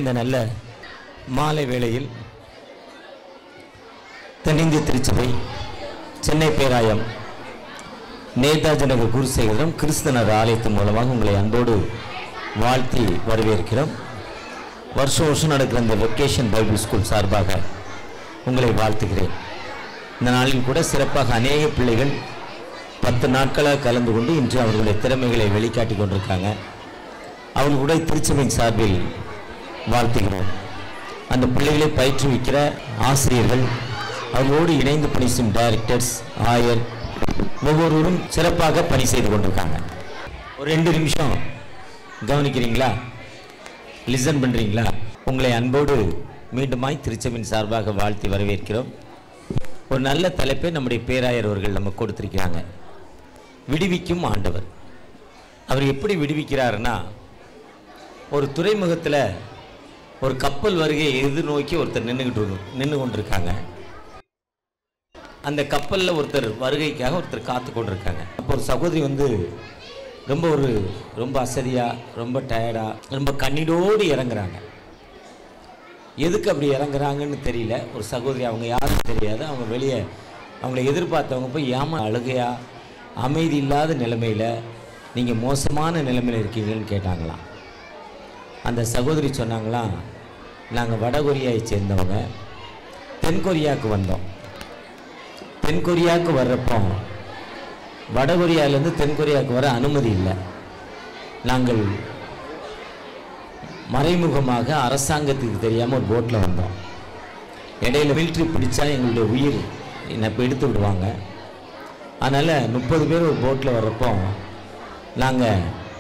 இந்த நல்ல மாலை வேளையில் தென்னிந்திய திருச்சபை சென்னை பேராயம் நேதாஜி நகர் குருசேகரம் கிறிஸ்தனர் ஆலயத்தின் மூலமாக உங்களை அன்போடு வாழ்த்தி வரவேற்கிறோம் வருஷம் வருஷம் நடக்கிற இந்த வெக்கேஷன் பைபிள் ஸ்கூல் சார்பாக உங்களை வாழ்த்துகிறேன் இந்த நாளில் கூட சிறப்பாக அநேக பிள்ளைகள் பத்து நாட்களாக கலந்து கொண்டு இன்று அவர்களுடைய திறமைகளை வெளிக்காட்டி கொண்டிருக்காங்க அவர்கள் கூட திருச்சபையின் சார்பில் வாழ்த்துகிறோம் அந்த பிள்ளைகளை பயிற்றுவிக்கிற ஆசிரியர்கள் அவர்களோடு இணைந்து பணி செய்யும் டைரக்டர்ஸ் ஆயர் ஒவ்வொருவரும் சிறப்பாக பணி செய்து கொண்டிருக்காங்க ஒரு ரெண்டு நிமிஷம் கவனிக்கிறீங்களா லிசன் பண்ணுறீங்களா உங்களை அன்போடு மீண்டுமாய் திருச்சபையின் சார்பாக வாழ்த்தி வரவேற்கிறோம் ஒரு நல்ல தலைப்பை நம்முடைய பேராயர் அவர்கள் நமக்கு கொடுத்திருக்கிறாங்க விடுவிக்கும் ஆண்டவர் அவர் எப்படி விடுவிக்கிறாருன்னா ஒரு துறைமுகத்தில் ஒரு கப்பல் வருகையை எதிர்நோக்கி ஒருத்தர் நின்றுக்கிட்டு நின்று கொண்டிருக்காங்க அந்த கப்பலில் ஒருத்தர் வருகைக்காக ஒருத்தர் காத்து கொண்டிருக்காங்க அப்போ ஒரு சகோதரி வந்து ரொம்ப ஒரு ரொம்ப அசதியாக ரொம்ப டயர்டாக ரொம்ப கண்ணீரோடு இறங்குறாங்க எதுக்கு அப்படி இறங்குறாங்கன்னு தெரியல ஒரு சகோதரி அவங்க யாரும் தெரியாது அவங்க வெளியே அவங்கள எதிர்பார்த்தவங்க போய் ஏமா அழுகையா அமைதி இல்லாத நிலைமையில் நீங்கள் மோசமான நிலைமையில் இருக்கீங்கன்னு கேட்டாங்களாம் அந்த சகோதரி சொன்னாங்களாம் நாங்கள் வடகொரியாவை சேர்ந்தவங்க தென்கொரியாவுக்கு வந்தோம் தென்கொரியாவுக்கு வர்றப்போ வடகொரியாவிலேருந்து தென்கொரியாவுக்கு வர அனுமதி இல்லை நாங்கள் மறைமுகமாக அரசாங்கத்துக்கு தெரியாமல் ஒரு போட்டில் வந்தோம் இடையில மிலிட்ரி பிடிச்சா எங்களுடைய உயிர் என்னை இப்போ எடுத்து விடுவாங்க அதனால் முப்பது பேர் ஒரு போட்டில் வர்றப்போ நாங்கள்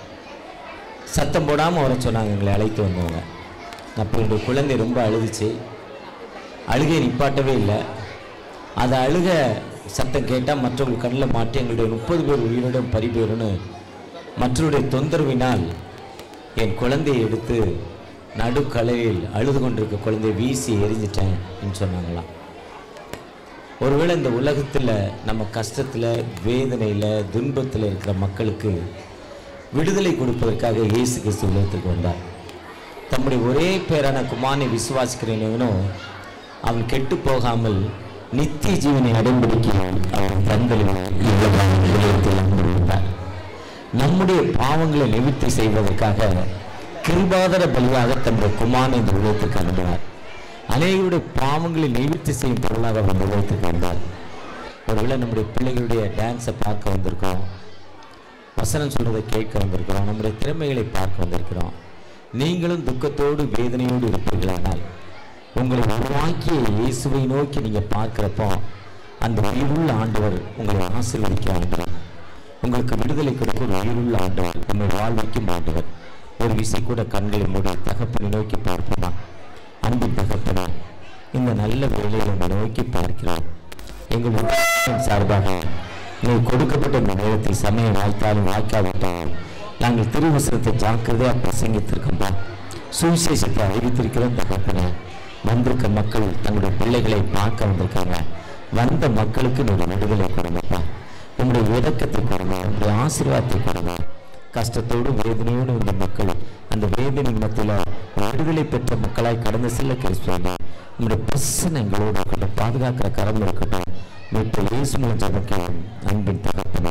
சத்தம் போடாமல் வர சொன்னாங்க எங்களை அழைத்து வந்தவங்க அப்போ என்னுடைய குழந்தை ரொம்ப அழுதுச்சு அழுகை நிப்பாட்டவே இல்லை அதை அழுக சத்தம் கேட்டால் மற்றவங்க கண்ணில் மாட்டி எங்களுடைய முப்பது பேர் உயிரிடம் பறிபோயிடும்னு மற்றவருடைய தொந்தரவினால் என் குழந்தையை எடுத்து நடுக்கலையில் அழுது கொண்டிருக்க குழந்தையை வீசி எரிஞ்சிட்டேன் என்று சொன்னாங்களாம் ஒருவேளை இந்த உலகத்தில் நம்ம கஷ்டத்தில் வேதனையில் துன்பத்தில் இருக்கிற மக்களுக்கு விடுதலை கொடுப்பதற்காக இயேசு கிறிஸ்து உலகத்துக்கு வந்தார் தம்முடைய ஒரே பேரான குமாரனை விசுவாசிக்கிறேனும் அவன் கெட்டு போகாமல் நித்திய ஜீவனை அடைம்பிடிக்க அவர் தந்தலில் உலகத்தில் அமர்ந்தார் நம்முடைய பாவங்களை நிவர்த்தி செய்வதற்காக கிருபாதர பலியாக தன்னுடைய குமாரனை இந்த உலகத்துக்கு அனுப்பினார் அநேகருடைய பாவங்களை நிவர்த்தி செய்யும் பொருளாக அவர் இந்த உலகத்துக்கு வந்தார் ஒருவேளை நம்முடைய பிள்ளைகளுடைய டான்ஸை பார்க்க வந்திருக்கோம் வசனம் சொல்றதை கேட்க வந்திருக்கிறோம் நம்முடைய திறமைகளை பார்க்க வந்திருக்கிறோம் நீங்களும் துக்கத்தோடு வேதனையோடு இருப்பீர்களானால் உங்களை உருவாக்கிய இயேசுவை நோக்கி நீங்க பார்க்கிறப்போ அந்த உயிருள்ள ஆண்டவர் உங்களை ஆசீர்வதிக்க ஆண்டவர் உங்களுக்கு விடுதலை கொடுக்க ஒரு உயிருள்ள ஆண்டவர் உண்மை வாழ்வைக்கும் ஆண்டவர் ஒரு விசை கூட கண்களை மூடி தகப்பனை நோக்கி பார்ப்போமா அன்பின் தகப்பனே இந்த நல்ல வேலையை உங்களை நோக்கி பார்க்கிறோம் எங்கள் உலகத்தின் சார்பாக நீங்கள் கொடுக்கப்பட்ட இந்த நேரத்தில் சமயம் வாய்த்தாலும் வாய்க்காவிட்டாலும் நாங்கள் திருவசனத்தை ஜாக்கிரதையாக பிரசங்கித்திருக்கோம்பா சுவிசேஷத்தை அறிவித்திருக்கிறோம் தகப்பனே வந்திருக்க மக்கள் தங்களுடைய பிள்ளைகளை பார்க்க வந்திருக்காங்க வந்த மக்களுக்கு நீங்கள் விடுதலை கொடுங்கப்பா உங்களுடைய இடக்கத்தை கொடுங்க உங்களுடைய ஆசீர்வாதத்தை கொடுங்க கஷ்டத்தோடு வேதனையோடு வந்த மக்கள் அந்த வேதனை மத்தியில் விடுதலை பெற்ற மக்களாய் கடந்து செல்ல கிறிஸ்துவாங்க உங்களுடைய பிரசனை எங்களோடு இருக்கட்டும் பாதுகாக்கிற கரம் இருக்கட்டும் மீட்பு இயேசு மூலம் ஜெபக்கிறோம் அன்பின் தகப்பனே